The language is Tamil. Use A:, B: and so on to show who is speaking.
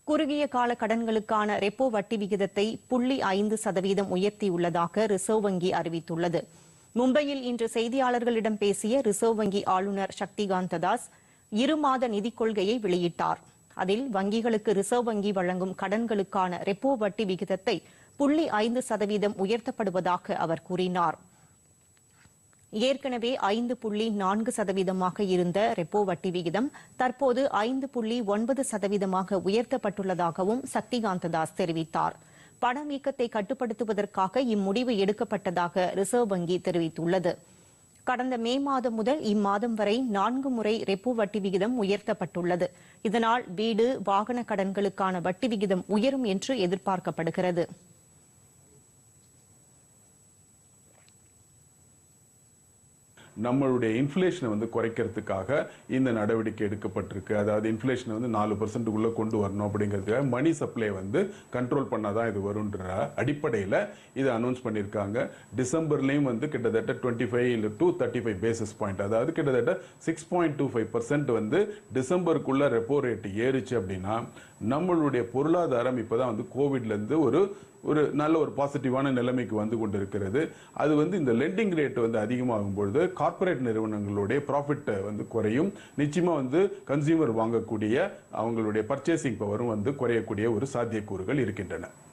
A: குறுகிய கால கடன்களுக்கான ரெப்போ வட்டி விகிதத்தை புள்ளி ஐந்து சதவீதம் உயர்த்தியுள்ளதாக ரிசர்வ் வங்கி அறிவித்துள்ளது மும்பையில் இன்று செய்தியாளர்களிடம் பேசிய ரிசர்வ் வங்கி ஆளுநர் சக்திகாந்த தாஸ் இரு மாத நிதிக் கொள்கையை வெளியிட்டார் அதில் வங்கிகளுக்கு ரிசர்வ் வங்கி வழங்கும் கடன்களுக்கான ரெப்போ வட்டி விகிதத்தை புள்ளி ஐந்து சதவீதம் உயர்த்தப்படுவதாக அவர் கூறினார் ஏற்கனவே ஐந்து புள்ளி நான்கு சதவீதமாக இருந்த ரெப்போ வட்டி விகிதம் தற்போது ஐந்து புள்ளி ஒன்பது சதவீதமாக உயர்த்தப்பட்டுள்ளதாகவும் சக்திகாந்த தாஸ் தெரிவித்தார் பணவீக்கத்தை கட்டுப்படுத்துவதற்காக இம்முடிவு எடுக்கப்பட்டதாக ரிசர்வ் வங்கி தெரிவித்துள்ளது கடந்த மே மாதம் முதல் இம்மாதம் வரை நான்கு முறை ரெப்போ வட்டி விகிதம் உயர்த்தப்பட்டுள்ளது இதனால் வீடு வாகன கடன்களுக்கான வட்டி விகிதம் உயரும் என்று எதிர்பார்க்கப்படுகிறது
B: நம்மளுடைய இன்ஃப்ளேஷனை வந்து குறைக்கிறதுக்காக இந்த நடவடிக்கை எடுக்கப்பட்டிருக்கு அதாவது இன்ஃப்ளேஷனை வந்து நாலு பர்சன்ட்டுக்குள்ளே கொண்டு வரணும் அப்படிங்கிறதுக்காக மணி சப்ளை வந்து கண்ட்ரோல் பண்ணாதான் இது வருன்ற அடிப்படையில் இதை அனௌன்ஸ் பண்ணியிருக்காங்க டிசம்பர்லேயும் வந்து கிட்டத்தட்ட டுவெண்ட்டி ஃபைவ் இல்லை to thirty five basis point அதாவது கிட்டத்தட்ட six point two five percent வந்து டிசம்பருக்குள்ள ரெப்போ ரேட் ஏறிச்சு அப்படின்னா நம்மளுடைய பொருளாதாரம் இப்போதான் வந்து கோவிட்லேருந்து ஒரு ஒரு நல்ல ஒரு பாசிட்டிவான நிலைமைக்கு வந்து கொண்டிருக்கிறது அது வந்து இந்த லெண்டிங் ரேட் வந்து அதிகமாகும் பொழுது கார்ப்பரேட் நிறுவனங்களுடைய ப்ராஃபிட் வந்து குறையும் நிச்சயமா வந்து கன்சியூமர் வாங்கக்கூடிய அவங்களுடைய பர்ச்சேசிங் பவரும் வந்து குறையக்கூடிய ஒரு சாத்தியக்கூறுகள் இருக்கின்றன